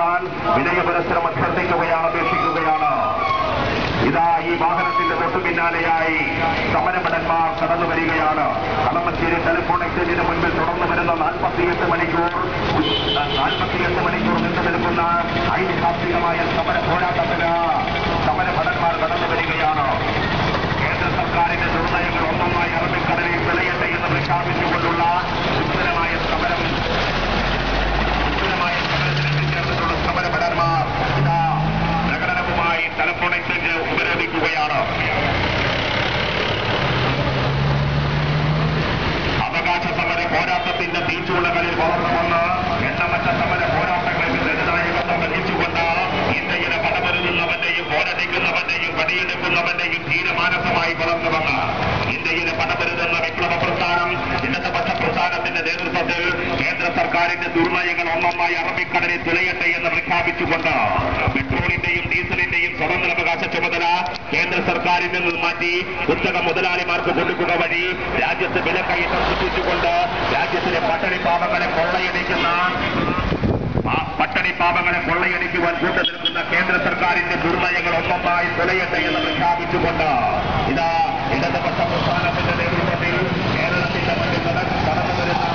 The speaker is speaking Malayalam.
നിൽക്കാൻ വിനയപുരസ്സരം അഭ്യർത്ഥിക്കുകയാണ് അപേക്ഷിക്കുകയാണ് ഇതാ ഈ വാഹനത്തിന്റെ തൊട്ടു പിന്നാലെയായി സമരഭടന്മാർ കടന്നു വരികയാണ് കളമശ്ശേരി ടെലിഫോൺ എക്സ്ചേഞ്ചിന് മുൻപിൽ തുടർന്നു വരുന്ന നാൽപ്പത്തിയെട്ട് മണിക്കൂർ നാൽപ്പത്തിയെട്ട് മണിക്കൂർ നീണ്ടു നിൽക്കുന്ന ഐതിഹാസികമായ സമര പോരാട്ടത്തിന് സമരഭടന്മാർ കടന്നു വരികയാണ് കേന്ദ്ര സർക്കാരിന്റെ നിർണയങ്ങൾ ഒന്നൊന്നായി അറബിക്കടലിൽ വിളയട്ടെ എന്ന് പ്രഖ്യാപിച്ചുകൊണ്ടുള്ള ഉത്തരമായ സമരം ഉത്തരമായ സമരത്തിൽ എത്തിച്ചേർന്നിട്ടുള്ള സമരഭടന്മാർ ഇതാ പ്രകടനവുമായി ടെലിഫോൺ എക്സ്ചേഞ്ച് ഉപരോധിക്കുകയാണ് അവകാശ സമര പോരാട്ടത്തിന്റെ തീച്ചുളകളിൽ വളർന്നു വന്ന് എണ്ണമറ്റ സമര പോരാട്ടങ്ങൾക്ക് ജനനായകത്വം വഹിച്ചുകൊണ്ട് ഇന്ത്യയിലെ പടമരുന്നവന്റെയും പോരടിക്കുന്നവന്റെയും പടിയെടുക്കുന്നവന്റെയും ധീരമാനസമായി വളർന്നു വന്ന് ഇന്ത്യയിലെ പടമരുതെന്ന വിപ്ലവ പ്രസ്ഥാനം ഇടതുപക്ഷ പ്രസ്ഥാനത്തിന്റെ നേതൃത്വത്തിൽ കേന്ദ്ര സർക്കാരിന്റെ ദുർനയങ്ങൾ ഒന്നൊന്നായി അറബിക്കടലിൽ തുലയട്ടെ എന്ന് പ്രഖ്യാപിച്ചുകൊണ്ട് പെട്രോളിന്റെയും ഡീസലിന്റെയും സ്വതന്ത്രാവകാശ ചുമതല കേന്ദ്ര സർക്കാരിൽ നിന്ന് മാറ്റി കുത്തക മുതലാളിമാർക്ക് കൊടുക്കുക വഴി രാജ്യത്ത് വിലക്കയറ്റം സൃഷ്ടിച്ചുകൊണ്ട് രാജ്യത്തിലെ പട്ടണി പാപങ്ങളെ കൊള്ളയടിക്കുന്ന ആ പട്ടണി പാപങ്ങളെ കൊള്ളയടിക്കുവാൻ കൂട്ടുനിൽക്കുന്ന കേന്ദ്ര സർക്കാരിന്റെ ദുർനയങ്ങൾ ഒന്നൊന്നായി തുലയട്ടെ എന്ന് പ്രഖ്യാപിച്ചുകൊണ്ട് ഇതാ ഇടതുപക്ഷ പ്രസ്ഥാനത്തിന്റെ നേതൃത്വത്തിൽ കേരളത്തിന്റെ മണ്ണിൽ നട- കടന്നു വരുന്ന